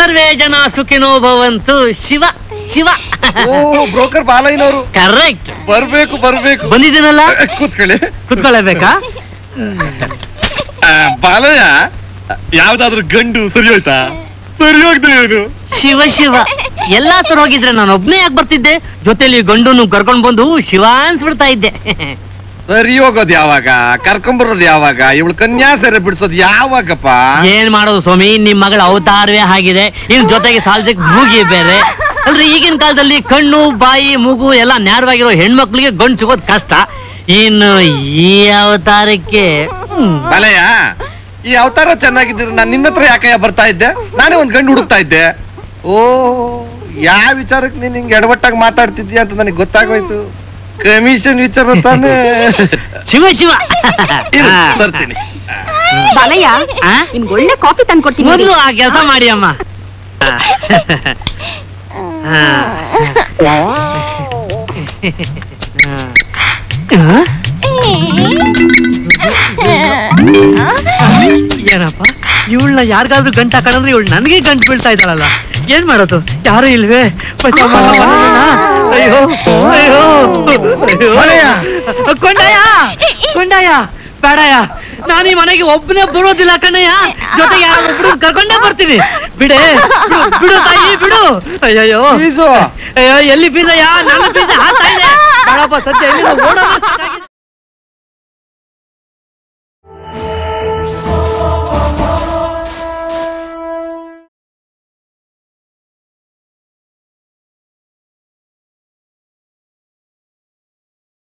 ಸರ್ವೇ ಜನ ಸುಖಿನೋ ಭವಂತು ಶಿವ ಶಿವ ಓ ಬ್ರೋಕರ್ ಬಾಲಯ್ಯನವರು ಕರೆಕ್ಟ್ ಬರ್ಬೇಕು ಬರ್ಬೇಕು ಬಂದಿದ್ದೀನಲ್ಲ ಕೂತ್ಕೊಳ್ಳಿ ಕುತ್ಕೊಳ್ಳೇಬೇಕಾ ಆ, ಬಾಲಯ್ಯ ಯಾವ್ದಾದ್ರು ಗಂಡು ಸರಿ ಹೋಯ್ತಾ ಸರಿ ಹೋಗ್ತದೆ ಇದು ಶಿವ ಶಿವ ಎಲ್ಲಾ ತರ ಹೋಗಿದ್ರೆ ನಾನು ಒಬ್ನೇ ಯಾಕೆ ಬರ್ತಿದ್ದೆ ಜೊತೆಲಿ ಗಂಡುನು ಕರ್ಕೊಂಡ್ ಬಂದು ಶಿವ ಅನ್ಸ್ಬಿಡ್ತಾ ಇದ್ದೆ ಸರಿ ಹೋಗೋದು ಯಾವಾಗ ಕರ್ಕೊಂಬರೋದು ಯಾವಾಗ ಇವಳು ಕನ್ಯಾಸರೆ ಬಿಡಿಸೋದು ಯಾವಾಗಪ್ಪ ಏನ್ ಮಾಡೋದು ಸ್ವಾಮಿ ನಿಮ್ ಮಗಳ ಅವತಾರವೇ ಆಗಿದೆ ಇನ್ ಜೊತೆಗೆ ಸಾಲದಕ್ಕೆ ಮೂಗಿ ಬೇರೆ ಅಲ್ರಿ ಈಗಿನ ಕಾಲದಲ್ಲಿ ಕಣ್ಣು ಬಾಯಿ ಮೂಗು ಎಲ್ಲ ನ್ಯಾರವಾಗಿರೋ ಹೆಣ್ಮಕ್ಳಿಗೆ ಗಂಡು ಸಿಗೋದ್ ಕಷ್ಟ ಇನ್ನು ಈ ಅವತಾರಕ್ಕೆ ಹ್ಮ್. ಬಾಲಯ್ಯ ಈ ಅವತಾರ ಚೆನ್ನಾಗಿದ್ರೆ ನಾನು ನಿನ್ನ ಹತ್ರ ಯಾಕಯ್ಯ ಬರ್ತಾ ಇದ್ದೆ ನಾನೇ ಒಂದ್ ಗಂಡು ಹುಡುಕ್ತಾ ಇದ್ದೆ ಓ ಯಾವ ವಿಚಾರಕ್ಕೆ ನೀನ್ ಹಿಂಗ್ ಎಡವಟ್ಟಾಗಿ ಮಾತಾಡ್ತಿದ್ಯಾ ಅಂತ ನನಗೆ ಗೊತ್ತಾಗೋಯ್ತು ಕಮಿಷನ್ ವಿಚಾರ ತಾನೇ ಶಿವ ಶಿವ ಇರು, ಹಾ. ತರ್ತೀನಿ ಬಾಲಯ್ಯ ಆ? ನಿಮ್ಗೆ ಒಳ್ಳೆ ಕಾಫಿ ತಂದ್ಕೊಡ್ತೀನಿ ನೋಡಿ. ಮೊದ್ಲು ಆ ಕೆಲಸ ಮಾಡಿ ಅಮ್ಮ ಹಾ. ಹಾ. ಏನಪ್ಪ ಇವಳನ್ನ ಯಾರಿಗಾದ್ರೂ ಗಂಟ ಹಾಕೊಂಡ್ರೆ ಇವಳು ನನಗೆ ಗಂಟು ಬೀಳ್ತಾ ಇದ್ದಾಳಲ್ಲ ಏನ್ ಮಾಡೋದು ಯಾರು ಇಲ್ವೇ ಬಚಾವ್ ಮಾಡ ಮಾಡೋಣ. ಅಯ್ಯೋ ಅಯ್ಯೋ ಅಯ್ಯೋ. ಮನೆಯ? ಕೊಂಡಯ್ಯ ಕೊಂಡಯ್ಯ ಬೇಡಯ್ಯ ನಾನು ಈ ಮನೆಗೆ ಒಬ್ಬನೇ ಬರೋದಿಲ್ಲ ಕಣ್ಣಯ್ಯ ಜೊತೆಗೆ ಯಾರೊಬ್ರು ಕರ್ಕೊಂಡೇ ಬರ್ತೀನಿ ಬಿಡೆ ಬಿಡು, ಬಿಡು ತಾಯಿ ಬಿಡು ಅಯ್ಯಯ್ಯೋ ಫೀಸು? ಅಯ್ಯೋ ಎಲ್ಲಿ ಬೀಸಯ್ಯ ನನ್ನ ಬೀಸ ಹಾಕ್ತಾ ಇದೆ ಬೇಡಪ್ಪ ಸದ್ಯ ಎಲ್ಲಿಂದ ಓಡೋದು